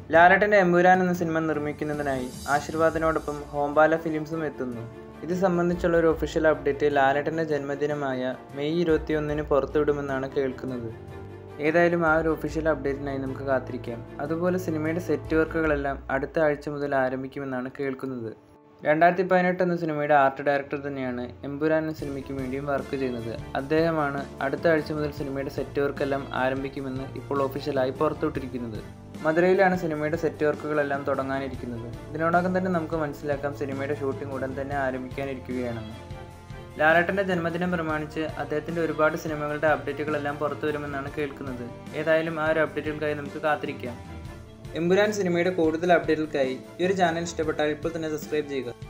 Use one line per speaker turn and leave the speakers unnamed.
ലാലട്ടൻ്റെ എമ്പുരാൻ എന്ന സിനിമ നിർമ്മിക്കുന്നതിനായി ആശീർവാദിനോടൊപ്പം ഹോംബാല ഫിലിംസും എത്തുന്നു ഇത് സംബന്ധിച്ചുള്ള ഒരു ഒഫീഷ്യൽ അപ്ഡേറ്റ് ലാലട്ടൻ്റെ ജന്മദിനമായ മെയ് ഇരുപത്തിയൊന്നിന് പുറത്തുവിടുമെന്നാണ് കേൾക്കുന്നത് ഏതായാലും ആ ഒരു ഒഫീഷ്യൽ അപ്ഡേറ്റിനായി നമുക്ക് കാത്തിരിക്കാം അതുപോലെ സിനിമയുടെ സെറ്റ് വർക്കുകളെല്ലാം അടുത്ത ആഴ്ച മുതൽ ആരംഭിക്കുമെന്നാണ് കേൾക്കുന്നത് രണ്ടായിരത്തി പതിനെട്ട് എന്ന സിനിമയുടെ ആർട്ട് ഡയറക്ടർ തന്നെയാണ് എമ്പുരാൻ എന്ന സിനിമയ്ക്ക് വേണ്ടിയും വർക്ക് ചെയ്യുന്നത് അദ്ദേഹമാണ് അടുത്ത ആഴ്ച മുതൽ സിനിമയുടെ സെറ്റ് വർക്കെല്ലാം ആരംഭിക്കുമെന്ന് ഇപ്പോൾ ഒഫീഷ്യലായി പുറത്തുവിട്ടിരിക്കുന്നത് മധുരയിലാണ് സിനിമയുടെ സെറ്റ് വർക്കുകളെല്ലാം തുടങ്ങാനിരിക്കുന്നത് ഇതിനോടകം തന്നെ നമുക്ക് മനസ്സിലാക്കാം സിനിമയുടെ ഷൂട്ടിംഗ് ഉടൻ തന്നെ ആരംഭിക്കാനിരിക്കുകയാണെന്ന് ലാലേട്ടൻ്റെ ജന്മദിനം പ്രമാണിച്ച് അദ്ദേഹത്തിൻ്റെ ഒരുപാട് സിനിമകളുടെ അപ്ഡേറ്റുകളെല്ലാം പുറത്തു വരുമെന്നാണ് കേൾക്കുന്നത് ഏതായാലും ആ ഒരു അപ്ഡേറ്റുകൾക്കായി നമുക്ക് കാത്തിരിക്കാം എമ്പുരാൻ സിനിമയുടെ കൂടുതൽ അപ്ഡേറ്റുകൾക്കായി ഈ ഒരു ചാനൽ ഇഷ്ടപ്പെട്ടാൽ ഇപ്പോൾ തന്നെ സബ്സ്ക്രൈബ് ചെയ്യുക